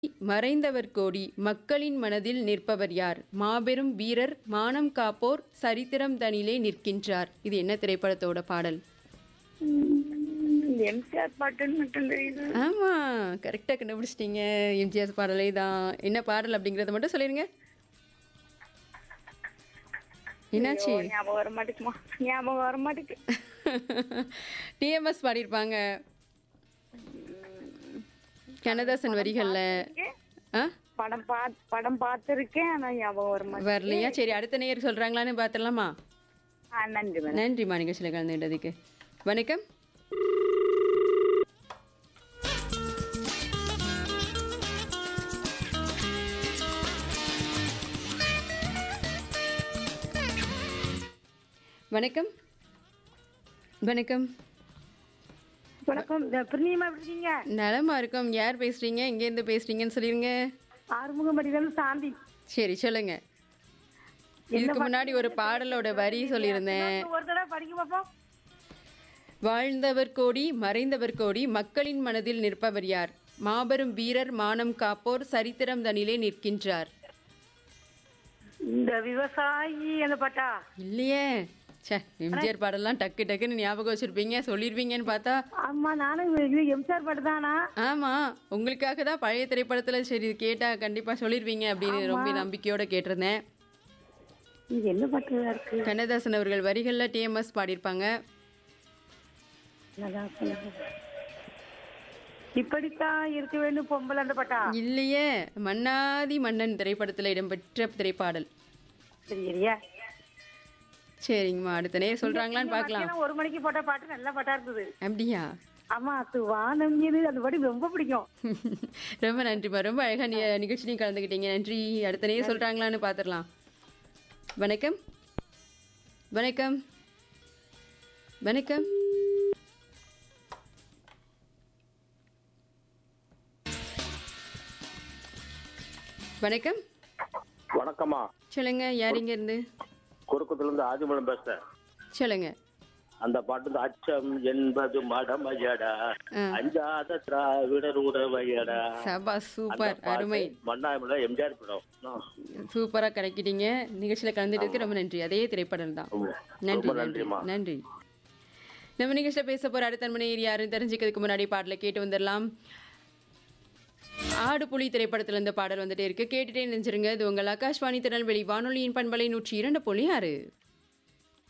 மறைந்தவர் கோடி மக்களின் மனதில் நிற்பவர் யார் மாபெரும் வீரர் மானம் காப்போர் சரித்திரம் தனிலே நிற்கின்றார் இது என்ன திரைப்படத்தோட பாடல் எம்ஜிஆர் பாட்டுன்னு மட்டும் தெரியுது ஆமா கரெக்டா கண்டுபிடிச்சிட்டீங்க எம்ஜிஆர் பாடலே தான் என்ன பாடல் அப்படிங்கறத மட்டும் சொல்லிருங்க என்னாச்சு ஐயோ, ஞாபகம் வர மாட்டேங்குமா ஞாபகம் வர மாட்டேங்குது டிஎம்எஸ் பாடியிருப்பாங்க கண்ணதாசன் வரிகள்ல ஆ படம் பா படம் பார்த்திருக்கேன் ஆனா ஞாபகம் வர மாட்டேங்குது வரலையா சரி அடுத்த நேயர் சொல்றாங்களான்னு பார்த்துடலாமா ஆ, நன்றி மேடம் நன்றிம்மா நிகழ்ச்சியில் கலந்துகிட்டதுக்கு வணக்கம் வணக்கம் வணக்கம் வணக்கம் இந்த பிரிணியமா எப்படி இருக்கீங்க நலமா இருக்கோம் யார் பேசுறீங்க எங்கேருந்து பேசுறீங்கன்னு சொல்லிருங்க ஆறுமுகமடிதான் சாந்தி சரி சொல்லுங்க இதுக்கு முன்னாடி ஒரு பாடலோட வரி சொல்லியிருந்தேன் ஒரு தடவை படிக்க பார்ப்போம் வாழ்ந்தவர் கோடி மறைந்தவர் கோடி மக்களின் மனதில் நிற்பவர் யார் மாபெரும் வீரர் மானம் காப்போர் சரித்திரம் தனிலே நிற்கின்றார் இந்த விவசாயி அந்த பாட்டா இல்லையே ச்சே எம்ஜிஆர் பாடலாம் டக்கு டக்குன்னு ஞாபகம் வச்சிருப்பீங்க சொல்லிருப்பீங்கன்னு பார்த்தா ஆமா நானும் இது எம்ஜிஆர் பாட்டு தானா ஆமா உங்களுக்காக தான் பழைய திரைப்படத்துல சரி இது கேட்டா கண்டிப்பா சொல்லிருவீங்க அப்படின்னு ரொம்ப நம்பிக்கையோட கேட்டிருந்தேன் இது என்ன பாட்டு இருக்கு கண்ணதாசன் அவர்கள் வரிகள்ல டிஎம்எஸ் பாடியிருப்பாங்க என்னதான் சொல்லுங்க. இப்படித்தான் இருக்க வேண்டும் பொம்பளை அந்த பாட்டா இல்லையே மன்னாதி மன்னன் திரைப்படத்துல இடம்பெற்ற திரைப்பாடல் சரி சரியா சரிங்கம்மா அடுத்த நேரம் சொல்றாங்களான்னு பார்க்கலாம் மத்தியானம் ஒரு மணிக்கு போட்ட பாட்டு நல்ல பாட்டா இருந்தது அப்படியா ஆமா அது வானம் இது அந்த பாட்டு ரொம்ப பிடிக்கும் ரொம்ப நன்றிம்மா ரொம்ப அழகா நீ நிகழ்ச்சியும் கலந்துக்கிட்டீங்க நன்றி அடுத்த நேரம் சொல்றாங்களான்னு பார்த்துடலாம் வணக்கம் வணக்கம் வணக்கம் வணக்கம் வணக்கம்மா சொல்லுங்க யார் இங்க இருந்து குறுக்கத்துல இருந்து ஆதிமலம் பேசுறேன் சொல்லுங்க அந்த பாட்டு வந்து அச்சம் என்பது மடமையடா ஆ. அஞ்சாத திராவிடர் உறவையடா சபா சூப்பர் அருமை மண்ணாமல எம்ஜிஆர் படம் ஆ. சூப்பரா கலக்கிட்டீங்க நிகழ்ச்சியில கலந்துட்டதுக்கு ரொம்ப நன்றி அதே திரைப்படம் தான் ரொம்ப நன்றி நன்றி நன்றிம்மா நன்றி நம்ம நிகழ்ச்சியில் பேச போற அடுத்த மணி யாரும் தெரிஞ்சுக்கிறதுக்கு முன்னாடி பாடலை கேட்டு வந்துடலாம் ஆடு புலி திரைப்படத்துல இந்த பாடல் வந்துட்டே இருக்கு கேட்டுட்டே நினைச்சிருங்க இது உங்கள் ஆகாஷ்வாணி திருநெல்வேலி வானொலியின் பண்பலை நூற்றி இரண்டு புள்ளி ஆறு